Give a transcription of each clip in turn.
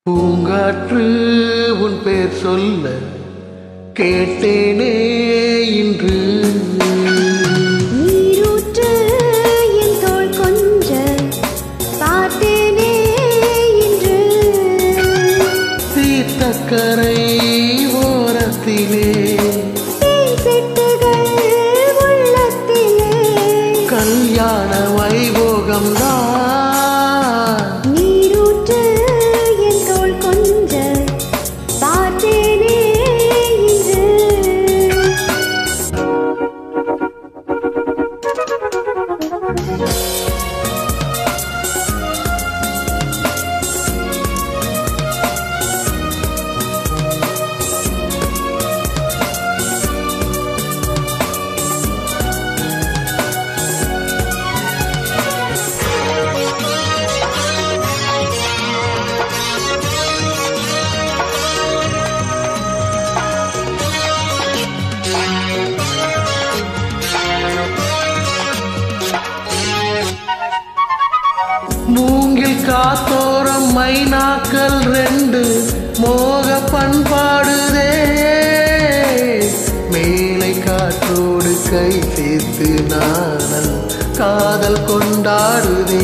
பூங்காற்று உன் பேர் சொல்ல கேட்டேனே இன்று நீரூற்று என் தோள் கொஞ்ச பார்த்தேனே இன்று தீர்த்தக்கரை ஓரத்திலே தேசிட்டுகள் உள்ளத்திலே கல்யாண வைபோகம்தான் நீரூற்று என் தோள் கொஞ்ச பார்த்தேனே இன்று மூங்கில் காத்தோரம் மைனாக்கள் ரெண்டு மோக பண்பாடுதே மேலை காற்றோடு கை சேர்த்து நாணல் காதல் கொண்டாடுதே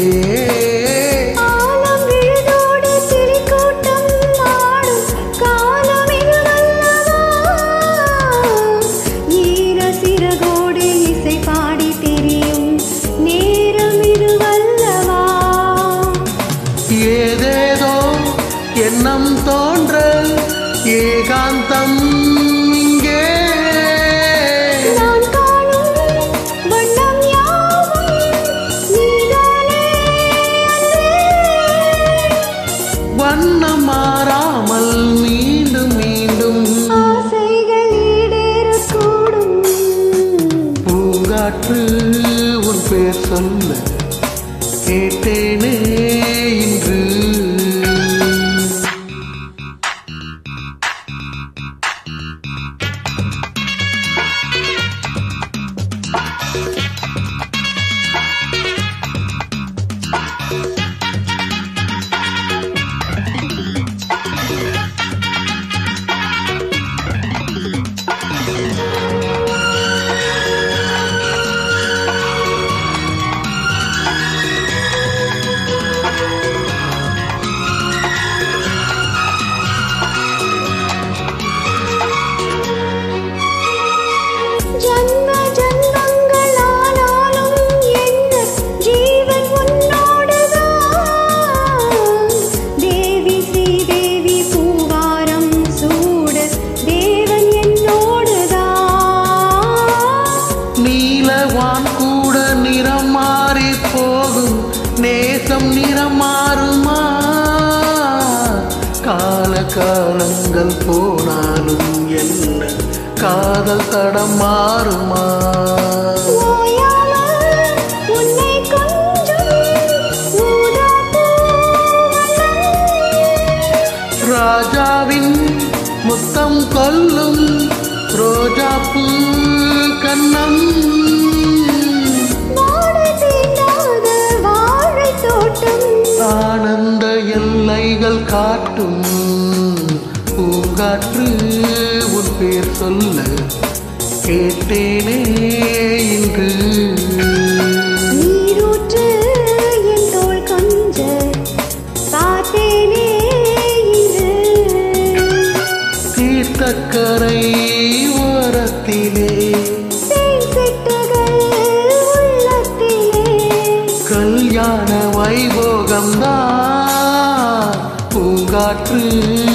ஆலம் விழுதோடு கிளிக்கூட்டம் ஆடும் காலம் இதுவல்லவா? ஈர சிறகோடு இசை பாடி திரியும் நேரம் இதுவல்லவா? ஏதேதோ எண்ணம் தோன்ற ஏகாந்தம் இங்கே நான் காணும் வண்ணம் யாவும் நீதானே அன்பே. வண்ணம் மாறாமல் மீண்டும் மீண்டும் ஆசைகள் ஈடேறக்கூடும் பூங்காற்று உன் பேர் சொல்ல கேட்டேனே இன்று ஜன்ம ஜன்மங்கள் ஆனாலும் என்ன ஜீவன் உன்னோடுதான் தேவி ஸ்ரீதேவி பூவாரம் சூடு தேவன் என்னோடுதான் நீலவான் கூட நிறம் மாறி போகும் நேசம் நிறம் மாறுமா கால காலங்கள் போனாலும் என்ன காதல் தடம் மாறுமா ஓயாமல் உன்னை கொஞ்சும் ஊதாப்பூ ராஜாவின் முத்தம் கொல்லும் ரோஜாப்பூ கண்ணம் வாடை தீண்டாத வாழைத் தோட்டம் ஆனந்த எல்லைகள் காட்டும் பூங்காற்று உன் பேர் சொல்ல கேட்டேனே இன்று நீரூற்று என் தோள் கொஞ்ச பார்த்தேனே இன்று தீர்த்தக்கரை ஓரத்திலே தேன்சிட்டுகள் உள்ளத்திலே கல்யாண வைபோகம்தான் பூங்காற்று